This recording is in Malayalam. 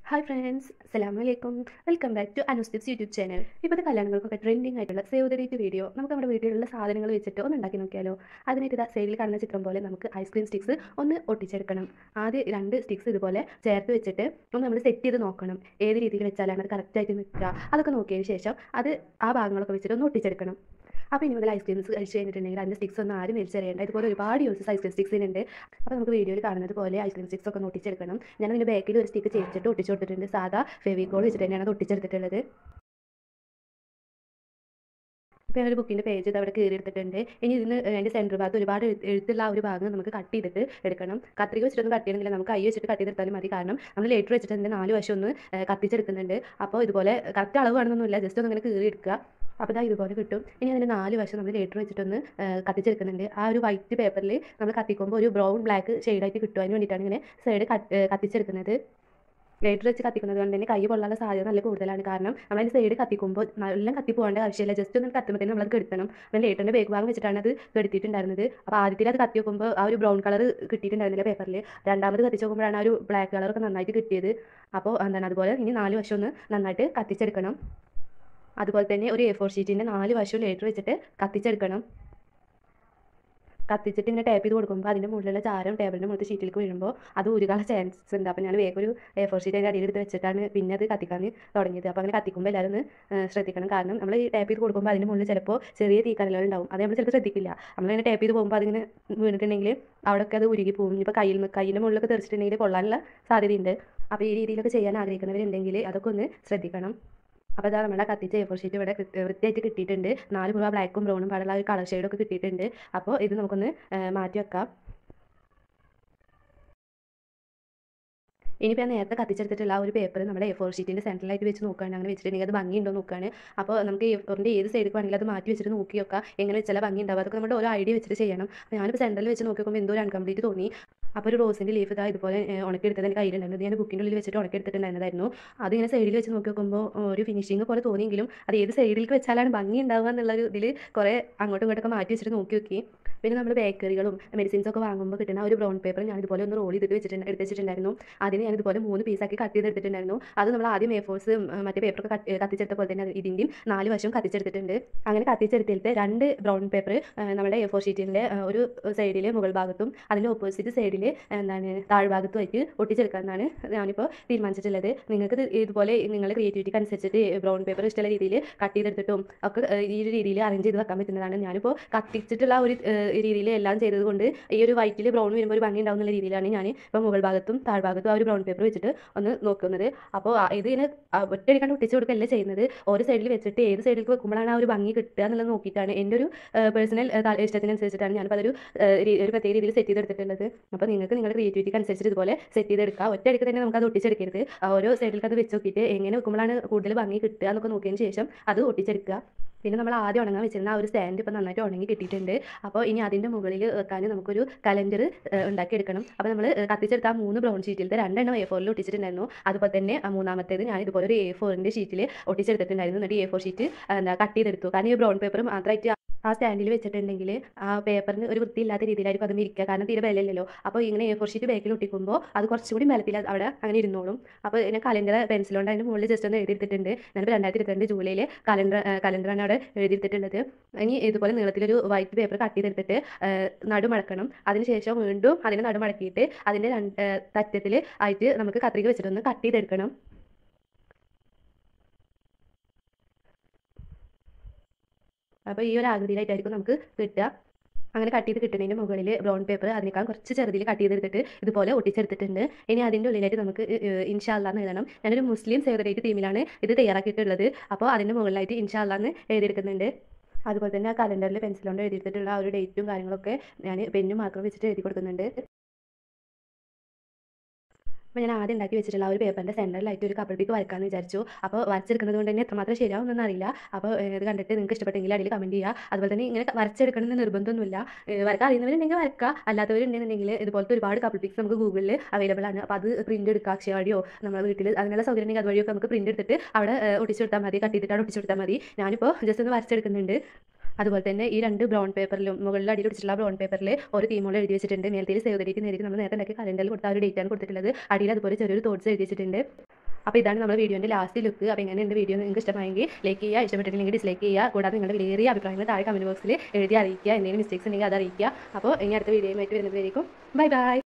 ഹായ് ഫ്രണ്ട്സ് അസ്സലാമു അലൈക്കും വെൽക്കം ബാക്ക് ടു അനുസ്തിപ്സ് യൂട്യൂബ് ചാനൽ ഇപ്പോഴത്തെ കല്യാണങ്ങൾക്കൊക്കെ ട്രെൻഡിങ് ആയിട്ടുള്ള സേവ് ദ ഡേറ്റ് വീഡിയോ നമുക്ക് നമ്മുടെ വീട്ടിലുള്ള സാധനങ്ങൾ വെച്ചിട്ട് ഒന്ന് ഉണ്ടാക്കി നോക്കിയാലോ അതിനായിട്ട് ഇതാ സൈഡിൽ കാണുന്ന ചിത്രം പോലെ നമുക്ക് ഐസ്ക്രീം സ്റ്റിക്സ് ഒന്ന് ഒട്ടിച്ചെടുക്കണം ആദ്യം രണ്ട് സ്റ്റിക്സ് ഇതുപോലെ ചേർത്ത് വെച്ചിട്ട് ഒന്ന് നമ്മൾ സെറ്റ് ചെയ്ത് നോക്കണം ഏത് രീതിയിൽ വെച്ചാലാണ് അത് കറക്റ്റായിട്ട് നിൽക്കുക അതൊക്കെ നോക്കിയതിന് ശേഷം അത് ആ ഭാഗങ്ങളൊക്കെ വെച്ചിട്ട് ഒന്ന് ഒട്ടിച്ചെടുക്കണം അപ്പോൾ ഇനി മുതൽ ഐസ്ക്രീംസ് കഴിച്ച് കഴിഞ്ഞിട്ടുണ്ടെങ്കിൽ അതിൻ്റെ സ്റ്റിക്സ് ഒന്നും ആരും വലിച്ചെറിയേണ്ട ഇതുപോലെ ഒരുപാട് യൂസസ് ഐസ്ക്രീം സ്റ്റിക്സിനുണ്ട് അപ്പോൾ നമുക്ക് വീഡിയോയിൽ കാണുന്നത് പോലെ ഐസ്ക്രീം സ്റ്റിക്സ് ഒക്കെ ഒന്ന് ഒട്ടിച്ചെടുക്കണം ഞാൻ അതിൻ്റെ ബാക്കിൽ ഒരു സ്റ്റിക്ക് ചേച്ചിട്ട് ഒട്ടിച്ച് കൊടുത്തിട്ടുണ്ട് സാധാ ഫെവിക്കോൾ വെച്ചിട്ട് തന്നെയാണ് അത് ഒട്ടിച്ചെടുത്തിട്ടുള്ളത് ഇപ്പോൾ ഞാനൊരു ബുക്കിൻ്റെ പേജ് ഇത് അവിടെ കീറി എടുത്തിട്ടുണ്ട് ഇനി ഇതിന് അതിൻ്റെ സെൻറ്റർ ഭാഗത്ത് ഒരുപാട് എഴു- എഴുത്തുള്ള ആ ഒരു ഭാഗം നമുക്ക് കട്ട് ചെയ്തിട്ട് എടുക്കണം കത്രിക വെച്ചിട്ടൊന്നും കട്ട് ചെയ്യണമെങ്കിൽ നമുക്ക് കൈ വെച്ചിട്ട് കട്ട് ചെയ്തെടുത്താലും മതി കാരണം നമ്മൾ ലേറ്റർ വെച്ചിട്ട് അതിൻ്റെ നാല് വശം ഒന്ന് ഏഹ്, കത്തിച്ചെടുക്കുന്നുണ്ട് അപ്പോൾ ഇതുപോലെ കറക്റ്റ് അളവ് വേണമെന്നൊന്നുമില്ല ജസ്റ്റ് ഒന്ന് അങ്ങനെ കീറി എടുക്കുക അപ്പോൾ ഇതാ ഇതുപോലെ കിട്ടും ഇനി അതിൻ്റെ നാല് വശം നമ്മൾ ലേറ്റർ വെച്ചിട്ടൊന്ന് ഏഹ്, കത്തിച്ചെടുക്കുന്നുണ്ട് ആ ഒരു വൈറ്റ് പേപ്പറിൽ നമ്മൾ കത്തിക്കുമ്പോൾ ഒരു ബ്രൗൺ ബ്ലാക്ക് ഷെയ്ഡായിട്ട് കിട്ടും അതിന് വേണ്ടിയിട്ടാണ് ഇങ്ങനെ സൈഡ് കത്തിച്ചെടുക്കുന്നത് ലൈറ്റർ വെച്ച് കത്തിക്കുന്നത് കൊണ്ട് തന്നെ കൈ പൊള്ളാനുള്ള സാധ്യത നല്ല കൂടുതലാണ് കാരണം നമ്മൾ അതിൻ്റെ സൈഡ് കത്തിക്കുമ്പോൾ നല്ല കത്തി പോകേണ്ട ആവശ്യമില്ല ജസ്റ്റ് ഒന്ന് കത്തുമ്പോൾ തന്നെ നമ്മളത് കെടുത്തണം അപ്പോൾ ലൈറ്ററിൻ്റെ ബേക്ക് ഭാഗം വെച്ചിട്ടാണ് അത് കെടുത്തിട്ടുണ്ടായിരുന്നത് അപ്പോൾ ആദ്യത്തിൽ അത് കത്തി നോക്കുമ്പോൾ ആ ഒരു ബ്രൗൺ കളർ കിട്ടിയിട്ടുണ്ടായിരുന്നില്ല പേപ്പറിൽ രണ്ടാമത് കത്തിച്ച് നോക്കുമ്പോഴാണ് ആ ഒരു ബ്ലാക്ക് കളറൊക്കെ നന്നായിട്ട് കിട്ടിയത് അപ്പോൾ എന്താണ് അതുപോലെ ഇനി നാല് വശം ഒന്ന് നന്നായിട്ട് കത്തിച്ചെടുക്കണം അതുപോലെ തന്നെ ഒരു എ ഫോർ ഷീറ്റിൻ്റെ നാല് വശവും ലൈറ്റർ വെച്ചിട്ട് കത്തിച്ചെടുക്കണം കത്തിച്ചിട്ട് ഇങ്ങനെ ടാപ്പ് ചെയ്ത് കൊടുക്കുമ്പോൾ അതിൻ്റെ മുകളിലുള്ള ചാരം ടേബിളിൻ്റെ മുകളിൽ ഷീറ്റിലേക്ക് വീഴുമ്പോൾ അത് ഉരുകാനുള്ള ചാൻസ് ഉണ്ട് അപ്പോൾ ഞാൻ വേഗം ഒരു എ ഫോർ ഷീറ്റ് അതിൻ്റെ അടിയിലെടുത്ത് വെച്ചിട്ടാണ് പിന്നെ അത് കത്തിക്കാൻ തുടങ്ങിയത് അപ്പോൾ അങ്ങനെ കത്തിക്കുമ്പോൾ എല്ലാവരും ഒന്ന് ഏഹ്, ശ്രദ്ധിക്കണം കാരണം നമ്മൾ ഈ ടാപ്പ് ചെയ്ത് കൊടുക്കുമ്പോൾ അതിൻ്റെ മുകളിൽ ചിലപ്പോൾ ചെറിയ തീക്കനലുകൾ ഉണ്ടാവും അത് നമ്മൾ ചിലപ്പോൾ ശ്രദ്ധിക്കില്ല നമ്മളിങ്ങനെ ടാപ്പ് ചെയ്ത് പോകുമ്പോൾ അതിങ്ങനെ വീണിട്ടുണ്ടെങ്കിൽ അവിടെയൊക്കെ അത് ഉരുകി പോകും ഇപ്പോൾ കയ്യിൽ കയ്യിൻ്റെ മുകളിലൊക്കെ തെറിച്ചിട്ടുണ്ടെങ്കിൽ പൊള്ളാനുള്ള സാധ്യതയുണ്ട് അപ്പോൾ ഈ രീതിയിലൊക്കെ ചെയ്യാൻ ആഗ്രഹിക്കുന്നവരുണ്ടെങ്കിൽ അതൊക്കെ ഒന്ന് ശ്രദ്ധിക്കണം അപ്പോൾ ഇതാ നമ്മുടെ കത്തിച്ച എ ഫോർ ഷീറ്റ് ഇവിടെ കൃത്യ- വൃത്തിയായിട്ട് കിട്ടിയിട്ടുണ്ട് നാല് പുറ ബ്ലാക്കും ബ്രൗണും പാടുള്ള ഒരു കളർ ഷെയ്ഡൊക്കെ കിട്ടിയിട്ടുണ്ട് അപ്പോൾ ഇത് നമുക്കൊന്ന് ഏഹ്, മാറ്റി വെക്കാം ഇനിയിപ്പോൾ ഞാൻ നേരത്തെ കത്തിച്ചെടുത്തിട്ടുള്ള ആ ഒരു പേപ്പർ നമ്മുടെ എ ഫോർ ഷീറ്റിൻ്റെ സെൻട്രലായിട്ട് വെച്ച് നോക്കുകയാണ് അങ്ങനെ വെച്ചിട്ടുണ്ടെങ്കിൽ അത് ഭംഗിയുണ്ടോ നോക്കുകയാണ് അപ്പോൾ നമുക്ക് എ ഫോറിൻ്റെ ഏത് സൈഡിൽ വേണമെങ്കിൽ അത് മാറ്റി വെച്ചിട്ട് നോക്കി നോക്കാം എങ്ങനെ വെച്ചാൽ ഭംഗി ഉണ്ടാവും അതൊക്കെ നമ്മുടെ ഓരോ ഐഡിയ വെച്ചിട്ട് ചെയ്യണം അപ്പോൾ ഞാനിപ്പോൾ സെൻട്രൽ വെച്ച് നോക്കി നോക്കുമ്പോൾ എന്തോ ഒരു അൺകംപ്ലീറ്റ് തോന്നി അപ്പോൾ ഒരു റോസിൻ്റെ ലീഫ് ഇതാ ഇതുപോലെ ഏഹ്, ഉണക്കിയെടുത്തത് എൻ്റെ കയ്യിലുണ്ടായിരുന്നു ഇത് ഞാൻ ബുക്കിൻ്റെ ഉള്ളിൽ വെച്ചിട്ട് ഉണക്കിയെടുത്തിട്ടുണ്ടായിരുന്നതായിരുന്നു അതിങ്ങനെ സൈഡിൽ വെച്ച് നോക്കി നോക്കുമ്പോൾ ഒരു ഫിനിഷിങ് പോലെ തോന്നിയെങ്കിലും അത് ഏത് സൈഡിലേക്ക് വെച്ചാലാണ് ഭംഗി ഉണ്ടാവുക എന്നുള്ളൊരു ഇതിൽ കുറേ അങ്ങോട്ടും ഇങ്ങോട്ടൊക്കെ മാറ്റി വെച്ചിട്ട് നോക്കി നോക്കി പിന്നെ നമ്മൾ ബേക്കറികളും മെഡിസിൻസ് ഒക്കെ വാങ്ങുമ്പോൾ കിട്ടുന്ന ആ ഒരു ബ്രൗൺ പേപ്പർ ഞാൻ ഇതുപോലെ ഒന്ന് റോൾ ചെയ്തിട്ട് വെച്ചിട്ടുണ്ട് എടുത്ത് വെച്ചിട്ടുണ്ടായിരുന്നു അതിന് ഞാൻ ഇതുപോലെ മൂന്ന് പീസാക്കി കട്ട് ചെയ്തെടുത്തിട്ടുണ്ടായിരുന്നു അത് നമ്മൾ ആദ്യം എ ഫോഴ്സ് മറ്റേ പേപ്പറൊക്കെ കട്ട് കത്തിച്ചെടുത്ത പോലെ തന്നെ ഇതിൻ്റെയും നാല് വശവും കത്തിച്ചെടുത്തിട്ടുണ്ട് അങ്ങനെ കത്തിച്ചെടുത്തിട്ട് രണ്ട് ബ്രൗൺ പേപ്പർ നമ്മുടെ എ ഫോർ ഷീറ്റിൻ്റെ ഒരു സൈഡിൽ മുകൾ ഭാഗത്തും അതിൻ്റെ ഓപ്പോസിറ്റ് സൈഡിൽ എന്താണ് താഴ്ഭാഗത്തുമായിട്ട് ഒട്ടിച്ചെടുക്കാമെന്നാണ് ഞാനിപ്പോൾ തീരുമാനിച്ചിട്ടുള്ളത് നിങ്ങൾക്ക് ഇത് ഇതുപോലെ നിങ്ങളുടെ ക്രിയേറ്റിവിറ്റിക്ക് അനുസരിച്ചിട്ട് ബ്രൗൺ പേപ്പർ ഇഷ്ടമുള്ള രീതിയിൽ കട്ട് ചെയ്തെടുത്തിട്ടും ഒക്കെ ഏഹ്, ഈ ഒരു രീതിയിൽ അറേഞ്ച് ചെയ്ത് വെക്കാൻ പറ്റുന്നതാണ് ഞാനിപ്പോൾ കത്തിച്ചിട്ടുള്ള ആ ഒരു ഏഹ്, രീതിയിൽ എല്ലാം ചെയ്തത് കൊണ്ട് ഈ ഒരു വൈറ്റിൽ ബ്രൗൺ വരുമ്പോൾ ഒരു ഭംഗി ഉണ്ടാവുന്ന രീതിയിലാണ് ഞാൻ ഇപ്പോൾ മുകൾ ഭാഗത്തും താഴ്ഭാഗത്തും ആ ഒരു ബ്രൗൺ പേപ്പർ വെച്ചിട്ട് ഒന്ന് നോക്കുന്നത് അപ്പോൾ ആ ഇത് ഇങ്ങനെ ആ ഒറ്റയടിക്കാണ്ട് ഒട്ടിച്ച് കൊടുക്കുകയല്ല ചെയ്യുന്നത് ഓരോ സൈഡിൽ വെച്ചിട്ട് ഏത് സൈഡിലേക്ക് വെക്കുമ്പോഴാണ് ആ ഒരു ഭംഗി കിട്ടുക എന്നുള്ളത് നോക്കിയിട്ടാണ് എൻ്റെ ഒരു പേഴ്സണൽ ഇഷ്ടത്തിനനുസരിച്ചിട്ടാണ് ഞാനിപ്പോൾ അതൊരു ഏഹ്, രീ- ഒരു പ്രത്യേക രീതിയിൽ സെറ്റ് ചെയ്തെടുത്തിട്ടുള്ളത് അപ്പോൾ നിങ്ങൾക്ക് നിങ്ങളുടെ ക്രിയേറ്റിവിറ്റിക്ക് അനുസരിച്ചിട്ട് ഇതുപോലെ സെറ്റ് ചെയ്തെടുക്കാം ഒറ്റയടിക്ക് തന്നെ നമുക്ക് അത് ഒട്ടിച്ചെടുക്കരുത് ആ ഓരോ സൈഡിലേക്ക് അത് വെച്ച് നോക്കിയിട്ട് എങ്ങനെ വെക്കുമ്പോഴാണ് കൂടുതൽ ഭംഗി കിട്ടുക എന്നൊക്കെ നോക്കിയതിന് ശേഷം അത് ഒട്ടിച്ചെടുക്കുക പിന്നെ നമ്മൾ ആദ്യം ഉണങ്ങാൻ വെച്ചിരുന്ന ആ ഒരു സ്റ്റാൻഡ് ഇപ്പോൾ നന്നായിട്ട് ഉണങ്ങി കിട്ടിയിട്ടുണ്ട് അപ്പോൾ ഇനി അതിൻ്റെ മുകളിൽ വെക്കാൻ നമുക്കൊരു കലണ്ടർ ഉണ്ടാക്കിയെടുക്കണം അപ്പോൾ നമ്മൾ കത്തിച്ചെടുത്ത ആ മൂന്ന് ബ്രൗൺ ഷീറ്റിലത്തെ രണ്ടെണ്ണം എ ഫോറിൽ ഒട്ടിച്ചിട്ടുണ്ടായിരുന്നു അതുപോലെ തന്നെ ആ മൂന്നാമത്തേത് ഞാൻ ഇതുപോലെ ഒരു എ ഫോറിൻ്റെ ഷീറ്റിൽ ഒട്ടിച്ചെടുത്തിട്ടുണ്ടായിരുന്നു എന്നിട്ട് എ ഫോർ ഷീറ്റ് എന്താ കട്ട് ചെയ്തെടുത്തു കാരണം ഈ ബ്രൗൺ പേപ്പർ മാത്രമായിട്ട് ആ സ്റ്റാൻഡിൽ വെച്ചിട്ടുണ്ടെങ്കിൽ ആ പേപ്പറിന് ഒരു വൃത്തിയില്ലാത്ത രീതിയിലായിരിക്കും അത് ഇരിക്കുക കാരണം തീരെ ബലമില്ലല്ലോ അപ്പോൾ ഇങ്ങനെ എ ഫോർ ഷീറ്റ് ബാക്കിൽ ഒട്ടിക്കുമ്പോൾ അത് കുറച്ചുകൂടി ബലത്തിൽ അത് അവിടെ അങ്ങനെ ഇരുന്നോളും അപ്പോൾ ഞാൻ കലണ്ടർ പെൻസിലുകൊണ്ട് അതിൻ്റെ മുകളിൽ ജസ്റ്റ് ഒന്ന് എഴുതിയെടുത്തിട്ടുണ്ട് ഞാനിപ്പോൾ രണ്ടായിരത്തി ഇരുപത്തിരണ്ട് ജൂലൈയിൽ കലണ്ടർ കലണ്ടറാണ് അവിടെ എഴുതിയെടുത്തിട്ടുള്ളത് ഇനി ഇതുപോലെ നീളത്തിലൊരു വൈറ്റ് പേപ്പർ കട്ട് ചെയ്തെടുത്തിട്ട് നടുമടക്കണം അതിനുശേഷം വീണ്ടും അതിനെ നടുമടക്കിയിട്ട് അതിൻ്റെ രണ്ട് തറ്റത്തിൽ ആയിട്ട് നമുക്ക് കത്രിക വെച്ചിട്ടൊന്ന് കട്ട് ചെയ്തെടുക്കണം അപ്പോൾ ഈ ഒരു ആകൃതിയിലായിട്ടായിരിക്കും നമുക്ക് കിട്ടുക അങ്ങനെ കട്ട് ചെയ്ത് കിട്ടുന്നതിൻ്റെ മുകളിൽ ബ്രൗൺ പേപ്പർ അതിനേക്കാൾ കുറച്ച് ചെറുതിൽ കട്ട് ചെയ്തെടുത്തിട്ട് ഇതുപോലെ ഒട്ടിച്ചെടുത്തിട്ടുണ്ട് ഇനി അതിൻ്റെ ഉള്ളിലായിട്ട് നമുക്ക് ഇൻഷാല്ല എന്ന് എഴുതണം ഞാനൊരു മുസ്ലിം സേവറേറ്റ് തീമിലാണ് ഇത് തയ്യാറാക്കിയിട്ടുള്ളത് അപ്പോൾ അതിൻ്റെ മുകളിലായിട്ട് ഇൻഷാല്ല എന്ന് എഴുതിയെടുക്കുന്നുണ്ട് അതുപോലെ തന്നെ ആ കലണ്ടറിൽ പെൻസിൽ കൊണ്ട് എഴുതിയിട്ടുള്ള ആ ഒരു ഡേറ്റും കാര്യങ്ങളൊക്കെ ഞാൻ പെന്നും മാർക്കറും വെച്ചിട്ട് എഴുതി കൊടുക്കുന്നുണ്ട് അപ്പോൾ ഞാൻ ആദ്യം ഉണ്ടാക്കി വെച്ചിട്ടുള്ള ആ ഒരു പേപ്പറിൻ്റെ സെൻറ്ററിലായിട്ട് ഒരു കപ്പിൾ പിക്ക് വരക്കാമെന്ന് വിചാരിച്ചു അപ്പോൾ വരച്ചെടുക്കുന്നത് കൊണ്ട് തന്നെ എത്രമാത്രം ശരിയാവുമെന്നൊന്നും അറിയില്ല അപ്പോൾ ഏഹ്, ഇത് കണ്ടിട്ട് നിങ്ങൾക്ക് ഇഷ്ടപ്പെട്ടെങ്കിൽ അടിയിൽ കമൻറ്റ് ചെയ്യുക അതുപോലെ തന്നെ ഇങ്ങനെ വരച്ചെടുക്കണമെന്ന് നിർബന്ധമൊന്നുമില്ല ഏഹ്, വരക്കാൻ അറിയുന്നവരുണ്ടെങ്കിൽ വരക്കുക അല്ലാത്തവരുണ്ടെന്നുണ്ടെങ്കിൽ ഇതുപോലത്തെ ഒരുപാട് കപ്പിൾ പിക്സ് നമുക്ക് ഗൂഗിളിൽ അവൈലബിൾ ആണ് അപ്പോൾ അത് പ്രിൻ്റ് എടുക്കുക അക്ഷയ വഴിയോ നമ്മുടെ വീട്ടിൽ അതിനുള്ള സൗകര്യം ഉണ്ടെങ്കിൽ അതുവഴിയൊക്കെ നമുക്ക് പ്രിൻ്റ് എടുത്തിട്ട് അവിടെ ഏഹ്, ഒട്ടിച്ചു കൊടുത്താൽ മതി കട്ട് ചെയ്തിട്ട് അവിടെ ഒട്ടിച്ചു കൊടുത്താൽ മതി ഞാനിപ്പോൾ ജസ്റ്റ് ഒന്ന് വരച്ചെടുക്കുന്നുണ്ട് അതുപോലെ തന്നെ ഈ രണ്ട് ബ്രൗൺ പേപ്പറിലും മുകളിൽ അടിയിൽ പിടിച്ചിട്ടുള്ള ബ്രൗൺ പേപ്പറിൽ ഒരു തീമോളം എഴുതി വെച്ചിട്ടുണ്ട് മേലത്തേൽ സേവ് ഡേറ്റ് നേരിട്ട് നമ്മൾ നേരത്തെ ഉണ്ടാക്കി കലണ്ടറിൽ കൊടുത്ത ആ ഒരു ഡേറ്റാണ് കൊടുത്തിട്ടുള്ളത് അടിയിൽ അതുപോലെ ചെറിയൊരു തോട്ട്സ് എഴുതി വെച്ചിട്ടുണ്ട് അപ്പോൾ ഇതാണ് നമ്മുടെ വീഡിയോൻ്റെ ലാസ്റ്റ് ലുക്ക് അപ്പോൾ എങ്ങനെയുണ്ട് വീഡിയോ നിങ്ങൾക്ക് ഇഷ്ടമായെങ്കിൽ ലൈക്ക് ചെയ്യുക ഇഷ്ടപ്പെട്ടില്ലെങ്കിൽ ഡിസ്ലൈക്ക് ചെയ്യുക കൂടാതെ നിങ്ങളുടെ വിലയേറിയ അഭിപ്രായങ്ങൾ താഴെ കമൻറ്റ് ബോക്സിൽ എഴുതി അറിയിക്കുക എന്തെങ്കിലും മിസ്റ്റേക്സ് ഉണ്ടെങ്കിൽ അത് അറിയിക്കുക അപ്പോൾ ഇനി അടുത്ത വീഡിയോയുമായിട്ട് വരുന്നതായിരിക്കും ബൈ ബൈ